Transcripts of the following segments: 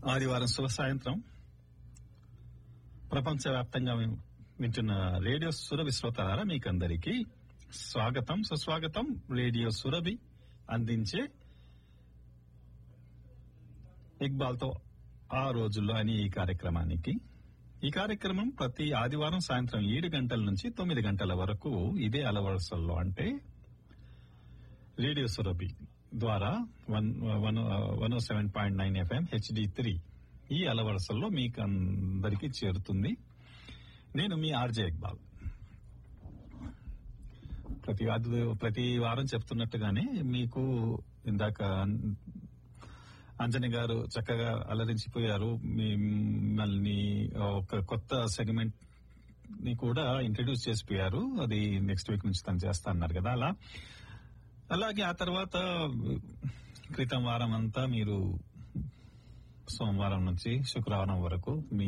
ఆదివారం శుభ సాయంత్రం ప్రపంచవ్యాప్తంగా విన్- వింటున్న రేడియో సురభి శ్రోతలారా మీకందరికీ స్వాగతం సుస్వాగతం రేడియో సురభి అందించే ఇక్బాల్తో ఆ రోజుల్లో అని ఈ కార్యక్రమానికి ఈ కార్యక్రమం ప్రతి ఆదివారం సాయంత్రం ఏడు గంటల నుంచి తొమ్మిది గంటల వరకు ఇదే అలవరసల్లో అంటే రేడియో సురభి ద్వారా one one one seven point nine FM HD three ఈ అలవరసల్లో మీకు అందరికీ చేరుతుంది నేను మీ ఆర్జే ఇక్బాల్ ప్రతి ఆది- ప్రతి వారం చెప్తున్నట్టుగానే మీకు ఇందాక అంజని గారు చక్కగా అలరించిపోయారు మిమ్మల్ని ఒక కొత్త సెగ్మెంట్ ని కూడా ఇంట్రడ్యూస్ చేసిపోయారు అది నెక్స్ట్ వీక్ నుంచి తను చేస్తా అన్నారు కదా అలా అలాగే ఆ తర్వాత క్రితం వారం అంతా మీరు సోమవారం నుంచి శుక్రవారం వరకు మీ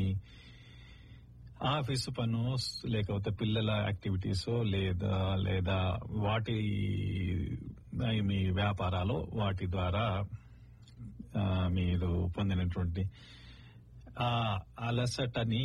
ఆఫీసు పను లేకపోతే పిల్లల యాక్టివిటీస్ లేదా లేదా వాటి మీ వ్యాపారాలు వాటి ద్వారా ఆ, మీరు పొందినటువంటి ఆ అలసటని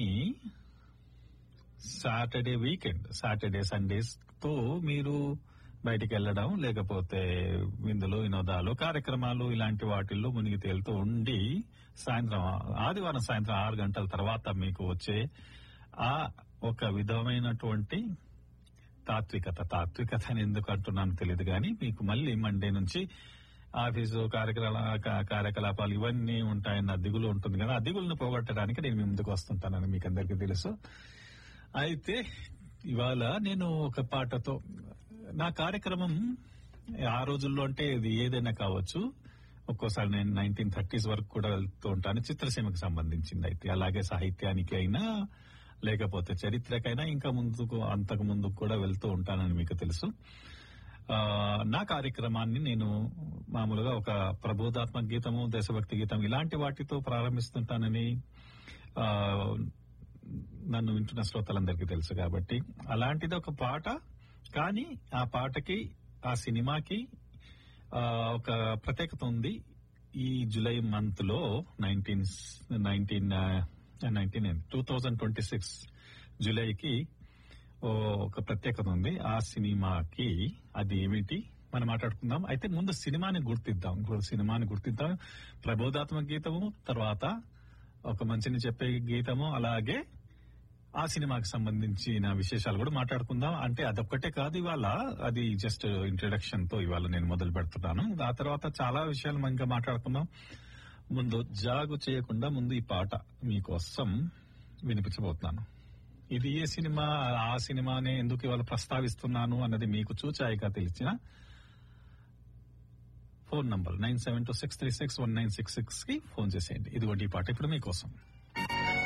సాటర్డే వీకెండ్ సాటర్డే సండేస్ తో మీరు బయటికి వెళ్ళడం లేకపోతే విందులు వినోదాలు కార్యక్రమాలు ఇలాంటి వాటిల్లో మునిగి తేలుతూ ఉండి సాయంత్రం ఆదివారం సాయంత్రం ఆరు గంటల తర్వాత మీకు వచ్చే ఆ ఒక విధమైనటువంటి తాత్వికత తాత్వికత అని ఎందుకు అంటున్నాను తెలియదు కానీ మీకు మళ్ళీ మండే నుంచి ఆఫీసు కార్యకలా కా- కార్యకలాపాలు ఇవన్నీ ఉంటాయన్న దిగులు ఉంటుంది కదా ఆ దిగులను పోగొట్టడానికి నేను మీ ముందుకు వస్తుంటానని మీకు అందరికీ తెలుసు అయితే ఇవాళ నేను ఒక పాటతో నా కార్యక్రమం ఆ రోజుల్లో అంటే ఇది ఏదైనా కావచ్చు ఒక్కోసారి నేను నైన్టీన్ థర్టీస్ వరకు కూడా వెళ్తూ ఉంటాను చిత్రసీమకు సంబంధించింది అయితే అలాగే సాహిత్యానికి అయినా లేకపోతే చరిత్రకైనా ఇంకా ముందుకు అంతకు ముందుకు కూడా వెళ్తూ ఉంటానని మీకు తెలుసు ఆ, నా కార్యక్రమాన్ని నేను మామూలుగా ఒక ప్రబోధాత్మక గీతము దేశభక్తి గీతం ఇలాంటి వాటితో ప్రారంభిస్తుంటానని ఆ, నన్ను వింటున్న శ్రోతలందరికీ తెలుసు కాబట్టి అలాంటిది ఒక పాట కానీ ఆ పాటకి ఆ సినిమాకి ఆ, ఒక ప్రత్యేకత ఉంది ఈ జూలై మంత్ లో nineteen nineteen nineteen two thousand twenty six జూలైకి ఓ ఒక ప్రత్యేకత ఉంది ఆ సినిమాకి అది ఏమిటి మనం మాట్లాడుకుందాం అయితే ముందు సినిమాని గుర్తిద్దాం ఇప్పుడు సినిమాని గుర్తిద్దాం ప్రబోధాత్మక గీతము తర్వాత ఒక మంచిని చెప్పే గీతము అలాగే ఆ సినిమాకి సంబంధించిన విశేషాలు కూడా మాట్లాడుకుందాం అంటే అదొక్కటే కాదు ఇవాళ అది జస్ట్ ఇంట్రడక్షన్ తో ఇవాళ నేను మొదలు పెడుతున్నాను ఆ తర్వాత చాలా విషయాలు మనం ఇంకా మాట్లాడుకుందాం ముందు జాగు చేయకుండా ముందు ఈ పాట మీకోసం వినిపించబోతున్నాను ఇది ఏ సినిమా ఆ సినిమానే ఎందుకు ఇవాళ ప్రస్తావిస్తున్నాను అన్నది మీకు చూచాయిగా తెలిసిన phone number nine seven two six three six one nine six six కి ఫోన్ చేసేయండి ఇదిగోండి ఈ పాట ఇప్పుడు మీకోసం